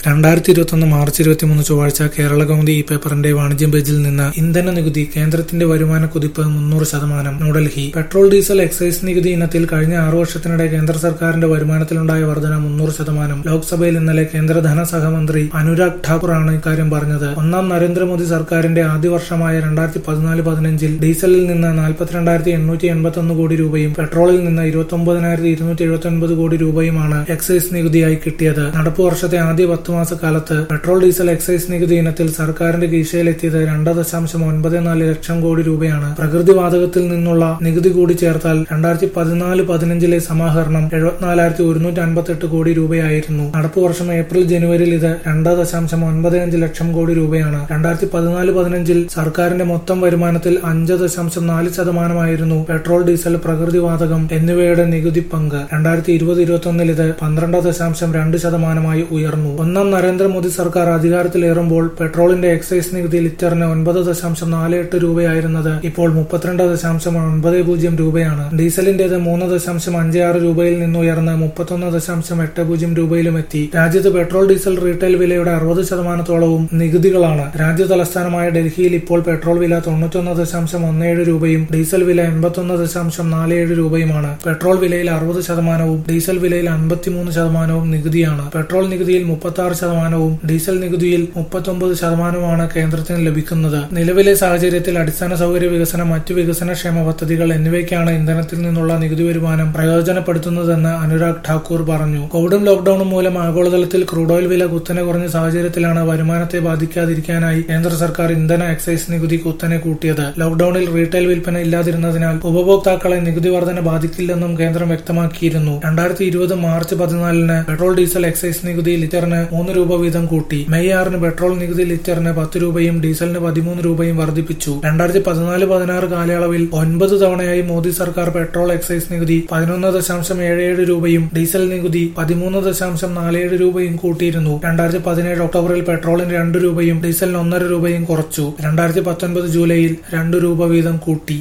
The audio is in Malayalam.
രണ്ടായിരത്തി ഇരുപത്തൊന്ന് മാർച്ച് ഇരുപത്തിമൂന്ന് ചൊവ്വാഴ്ച കേരള കൗമുദി ഈ പേപ്പറിന്റെ വാണിജ്യം പേജിൽ നിന്ന് ഇന്ധന നികുതി കേന്ദ്രത്തിന്റെ വരുമാന കുതിപ്പ് മുന്നൂറ് ശതമാനം ന്യൂഡൽഹി പെട്രോൾ ഡീസൽ എക്സൈസ് നികുതി ഇനത്തിൽ കഴിഞ്ഞ ആറു വർഷത്തിനിടെ കേന്ദ്ര സർക്കാരിന്റെ വരുമാനത്തിലുണ്ടായ വർധന മുന്നൂറ് ശതമാനം ലോക്സഭയിൽ ഇന്നലെ കേന്ദ്ര ധനസഹമന്ത്രി അനുരാഗ് ഠാക്കൂർ ആണ് ഇക്കാര്യം പറഞ്ഞത് ഒന്നാം നരേന്ദ്രമോദി സർക്കാരിന്റെ ആദ്യ വർഷമായ രണ്ടായിരത്തി പതിനാല് പതിനഞ്ചിൽ ഡീസലിൽ നിന്ന് നാൽപ്പത്തിരണ്ടായിരത്തി എണ്ണൂറ്റി എൺപത്തി ഒന്ന് കോടി രൂപയും പെട്രോളിൽ നിന്ന് ഇരുപത്തി ഒമ്പതിനായിരത്തി ഇരുന്നൂറ്റി എഴുപത്തി ഒൻപത് കോടി രൂപയുമാണ് എക്സൈസ് നികുതിയായി കിട്ടിയത് നടപ്പു വർഷത്തെ ആദ്യ പത്ത് മാസക്കാലത്ത് പെട്രോൾ ഡീസൽ എക്സൈസ് നികുതി ഇനത്തിൽ സർക്കാരിന്റെ കീശയിലെത്തിയത് രണ്ട് ദശാംശം ഒൻപത് നാല് ലക്ഷം കോടി രൂപയാണ് പ്രകൃതി വാതകത്തിൽ നിന്നുള്ള നികുതി കൂടി ചേർത്താൽ രണ്ടായിരത്തി പതിനാല് പതിനഞ്ചിലെ സമാഹരണം എഴുപത്തിനാലായിരത്തി ഒരുന്നൂറ്റി അൻപത്തെട്ട് കോടി രൂപയായിരുന്നു നടപ്പു വർഷം ഏപ്രിൽ ജനുവരിയിൽ ഇത് രണ്ട് ദശാംശം ഒൻപത് അഞ്ച് ലക്ഷം കോടി രൂപയാണ് രണ്ടായിരത്തി പതിനാല് പതിനഞ്ചിൽ സർക്കാരിന്റെ മൊത്തം വരുമാനത്തിൽ അഞ്ച് ദശാംശം നാല് ശതമാനമായിരുന്നു പെട്രോൾ ഡീസൽ പ്രകൃതി വാതകം എന്നിവയുടെ നികുതി പങ്ക് രണ്ടായിരത്തി ഇരുപത് ഇരുപത്തി ഇത് പന്ത്രണ്ട് ദശാംശം രണ്ട് ശതമാനമായി ഉയർന്നു ഒന്നാം നരേന്ദ്രമോദി സർക്കാർ അധികാരത്തിലേറുമ്പോൾ പെട്രോളിന്റെ എക്സൈസ് നികുതി ലിറ്ററിന് ഒൻപത് ദശാംശം നാല് എട്ട് രൂപയായിരുന്നത് ഇപ്പോൾ മുപ്പത്തിരണ്ട് ദശാംശം ഒൻപത് പൂജ്യം രൂപയാണ് ഡീസലിന്റേത് മൂന്ന് ദശാംശം അഞ്ച് ആറ് രൂപയിൽ നിന്ന് ഉയർന്ന് മുപ്പത്തൊന്ന് ദശാംശം എട്ട് പൂജ്യം രൂപയിലും എത്തി രാജ്യത്ത് പെട്രോൾ ഡീസൽ റീറ്റെയിൽ വിലയുടെ അറുപത് ശതമാനത്തോളവും നികുതികളാണ് രാജ്യ തലസ്ഥാനമായ ഡൽഹിയിൽ ഇപ്പോൾ പെട്രോൾ വില തൊണ്ണൂറ്റൊന്ന് ദശാംശം ഒന്നേഴ് രൂപയും ഡീസൽ വില എൺപത്തൊന്ന് ദശാംശം നാല് ഏഴ് രൂപയുമാണ് പെട്രോൾ വിലയിൽ അറുപത് ശതമാനവും ഡീസൽ വിലയിൽ അൻപത്തിമൂന്ന് ശതമാനവും നികുതിയാണ് പെട്രോൾ നികുതിയിൽ മുപ്പത്തി ആറ് ശതമാനവും ഡീസൽ നികുതിയിൽ മുപ്പത്തൊമ്പത് ശതമാനവുമാണ് കേന്ദ്രത്തിന് ലഭിക്കുന്നത് നിലവിലെ സാഹചര്യത്തിൽ അടിസ്ഥാന സൗകര്യ വികസനം മറ്റു വികസനക്ഷേമ പദ്ധതികൾ എന്നിവയ്ക്കാണ് ഇന്ധനത്തിൽ നിന്നുള്ള നികുതി വരുമാനം പ്രയോജനപ്പെടുത്തുന്നതെന്ന് അനുരാഗ് ഠാക്കൂർ പറഞ്ഞു കോവിഡും ലോക്ഡൌണും മൂലം ആഗോളതലത്തിൽ ക്രൂഡ് ഓയിൽ വില കുത്തനെ കുറഞ്ഞ സാഹചര്യത്തിലാണ് വരുമാനത്തെ ബാധിക്കാതിരിക്കാനായി കേന്ദ്ര സർക്കാർ ഇന്ധന എക്സൈസ് നികുതി കുത്തനെ കൂട്ടിയത് ലോക്ഡൌണിൽ റീറ്റെയിൽ വിൽപ്പന ഇല്ലാതിരുന്നതിനാൽ ഉപഭോക്താക്കളെ നികുതി വർധന ബാധിക്കില്ലെന്നും കേന്ദ്രം വ്യക്തമാക്കിയിരുന്നു രണ്ടായിരത്തി ഇരുപത് മാർച്ച് പതിനാലിന് പെട്രോൾ ഡീസൽ എക്സൈസ് നികുതി ലിറ്ററിന് മൂന്ന് രൂപ വീതം കൂട്ടി മെയ് ആറിന് പെട്രോൾ നികുതി ലിറ്ററിന് പത്ത് രൂപയും ഡീസലിന് പതിമൂന്ന് രൂപയും വർദ്ധിപ്പിച്ചു രണ്ടായിരത്തി പതിനാല് പതിനാറ് കാലയളവിൽ ഒൻപത് തവണയായി മോദി സർക്കാർ പെട്രോൾ എക്സൈസ് നികുതി പതിനൊന്ന് ദശാംശം ഏഴ് ഏഴ് രൂപയും ഡീസൽ നികുതി പതിമൂന്ന് ദശാംശം നാലേഴ് രൂപയും കൂട്ടിയിരുന്നു രണ്ടായിരത്തി പതിനേഴ് ഒക്ടോബറിൽ പെട്രോളിന് രണ്ട് രൂപയും ഡീസലിന് ഒന്നര രൂപയും കുറച്ചു രണ്ടായിരത്തി പത്തൊൻപത് ജൂലൈയിൽ രണ്ട് രൂപ വീതം കൂട്ടി